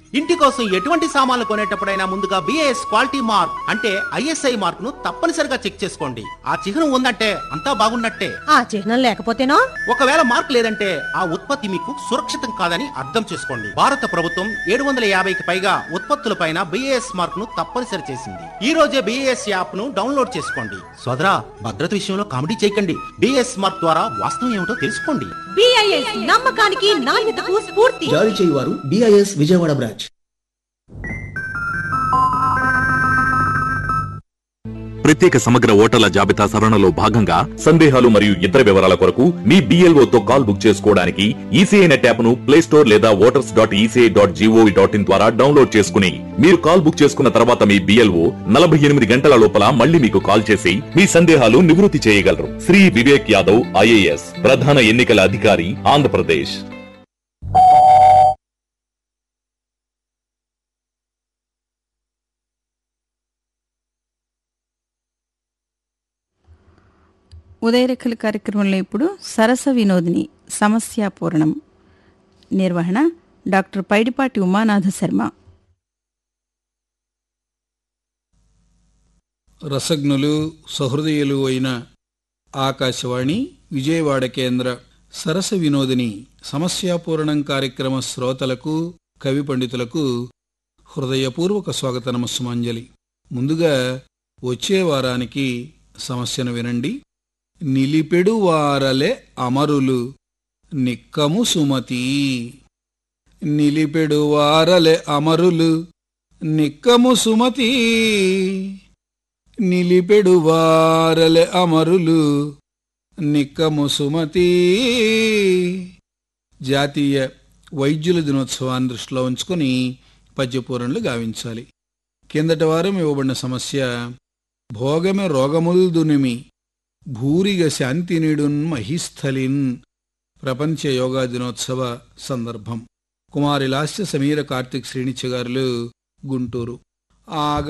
ఇంటి కోసం ఎటువంటి సామాన్లు కొనేటప్పుడైనా ముందుగా బిఏఎస్ క్వాలిటీ మార్క్ అంటే ఐఎస్ఐ మార్క్ ను తప్పనిసరిగా చెక్ చేసుకోండి ఆ చిహ్నం ఉందంటే అంతా బాగున్నట్టే ఆ చిహ్నం లేకపోతేనో ఒకవేళ మార్క్ లేదంటే ఆ ఉత్పత్తి మీకు సురక్షితం కాదని అర్థం చేసుకోండి భారత ప్రభుత్వం ఏడు వందల యాభైకి పైగా ఉత్పత్తులపైన బిఏఎస్ మార్క్ ను తప్పనిసరి చేసింది ఈ రోజే బిఏఎస్ యాప్ ను డౌన్లోడ్ చేసుకోండి సోదరా భద్రత విషయంలో కామెడీ చేయకండి బిఏఎస్ మార్క్ ద్వారా వాస్తవం ఏమిటో తెలుసుకోండి బిఐఎస్ నమ్మకానికి నాణ్యతకు స్ఫూర్తి జారీ చేయువారు డిఐఎస్ విజయవాడ బ్రాంచ్ ప్రత్యేక సమగ్ర ఓటర్ల జాబితా సవరణలో భాగంగా సందేహాలు మరియు ఇతర వివరాల కొరకు మీ BLO తో కాల్ బుక్ చేసుకోవడానికి ఈసీఐ నెట్ యాప్ ను ప్లే స్టోర్ లేదా voters dot ECI dot GOV dot in ద్వారా డౌన్లోడ్ చేసుకుని మీరు కాల్ బుక్ చేసుకున్న తర్వాత మీ బిఎల్ఓ నలభై ఎనిమిది గంటల లోపల మళ్ళీ మీకు కాల్ చేసి మీ సందేహాలు నివృత్తి చేయగలరు శ్రీ వివేక్ యాదవ్ ఐఏఎస్ ప్రధాన ఎన్నికల అధికారి ఆంధ్రప్రదేశ్ ఉదయరేఖల కార్యక్రమంలో ఇప్పుడు సరస వినోదిని సమస్యాపూరణం నిర్వహణ డాక్టర్ పైడిపాటి ఉమానాథ శర్మ రసజ్ఞులు సహృదయులు అయిన ఆకాశవాణి విజయవాడ కేంద్ర సరస వినోదిని సమస్యాపూరణం కార్యక్రమ శ్రోతలకు కవి పండితులకు హృదయపూర్వక స్వాగత నమస్సుమాంజలి ముందుగా వచ్చే వారానికి సమస్యను వినండి నిలిపెడు వారలే అమరులు నిక్కము సుమతి నిలిపెడు వారలే అమరులు నిక్కము సుమతి నిలిపెడు వారలె అమరులు నిక్కము సుమతి జాతీయ వైద్యుల దినోత్సవాన్ని దృష్టిలో ఉంచుకొని పద్యపూరణలు గావించాలి కిందటి వారం ఇవ్వబడిన సమస్య భోగమె రోగముల్దునిమి భూరిగ శాంతినిడున్ మహిస్థలిన్ ప్రపంచ యోగా దినోత్సవ సందర్భం కుమారి లాస్య సమీర కార్తిక్ శ్రీనిత్య గారులు గుంటూరు ఆగ